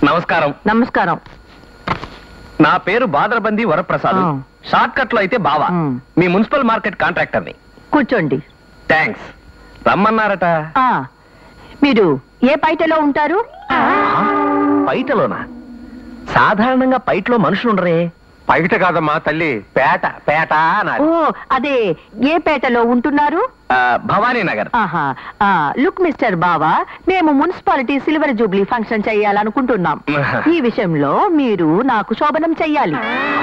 నమస్కారం నమస్కారం నా పేరు బాదరబంది వరప్రసాద్ ఆ. షార్ట్ కట్ లో అయితే బావా మ్. మీ మున్సిపల్ మార్కెట్ కాంట్రాక్టర్ని కూర్చోండి థ్యాంక్స్ రమ్మన్నారట ఆ మీరు ఏ పైటలో ఉంటారు ఆ, పైటలోనా సాధారణంగా పైటలో మనుషులు ఉండరే పైట కాదమ్మా తల్లి పేట పేట ఓ అనాలి అదే ఏ పేటలో ఉంటున్నారు ఆ, భవానీ నగర్ ఆహా ఆ, లుక్ మిస్టర్ బావా మేము మున్సిపాలిటీ సిల్వర్ జూబ్లీ ఫంక్షన్ చేయాలనుకుంటున్నాం ఈ విషయంలో మీరు నాకు శోభనం చెయ్యాలి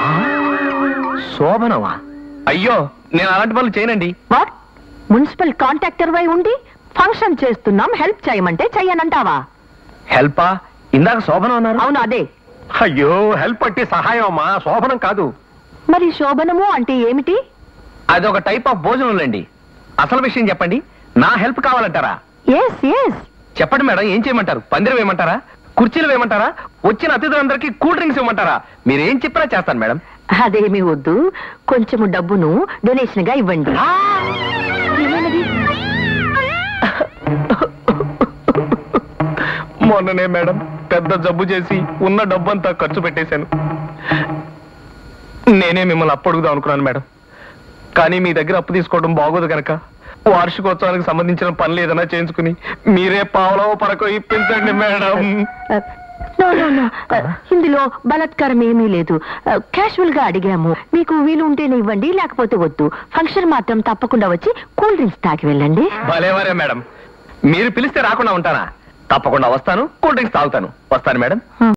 శోభనమా అయ్యో నేను అలాంటి పనులు చేయనండి వాట్ మున్సిపల్ కాంట్రాక్టర్ వై ఉండి ఫంక్షన్ చేస్తున్నాం హెల్ప్ చేయమంటే చెయ్యనంటావా హెల్పా ఇందాక శోభనం అన్నారు అవును అదే అయ్యో హెల్ప్ అంటే సహాయం అమ్మా శోభనం కాదు మరి శోభనము అంటే ఏమిటి అది ఒక టైప్ ఆఫ్ భోజనంలేండి అసలు విషయం చెప్పండి నా హెల్ప్ కావాలంటారా ఎస్ ఎస్ చెప్పండి మేడం ఏం చేయమంటారు పందిరం వేయమంటారా కుర్చీలు వేయమంటారా వచ్చిన అతిథులందరికీ కూల్ డ్రింక్స్ ఇవ్వమంటారా మీరు ఏం చెప్పినా చేస్తాను మేడం అదేమి వద్దు కొంచెము డబ్బును డొనేషన్ గా ఇవ్వండి ఏమైనది? మొన్ననే మేడం పెద్ద జబ్బు చేసి ఉన్న డబ్బంతా ఖర్చు పెట్టేశాను నేనే మిమ్మల్ని అప్పు అడుగుదాం అనుకున్నాను మేడం కానీ మీ దగ్గర అప్పు తీసుకోవడం బాగోదు కనుక వార్షికోత్సవానికి సంబంధించిన పనులు ఏదైనా చేయించుకుని మీరే పావలో పరకో ఇప్పించండి మేడం నో నో నో ఇందులో బలాత్కారం ఏమీ లేదు క్యాషువల్ గా అడిగాము మీకు వీలు ఉంటేనే ఇవ్వండి లేకపోతే వద్దు ఫంక్షన్ మాత్రం తప్పకుండా వచ్చి కూల్ డ్రింక్స్ తాగి వెళ్ళండి భలేవారే మేడం మీరు పిలిస్తే రాకుండా ఉంటానా తప్పకుండా వస్తాను కూల్ డ్రింక్స్ తాగుతాను వస్తాను మేడం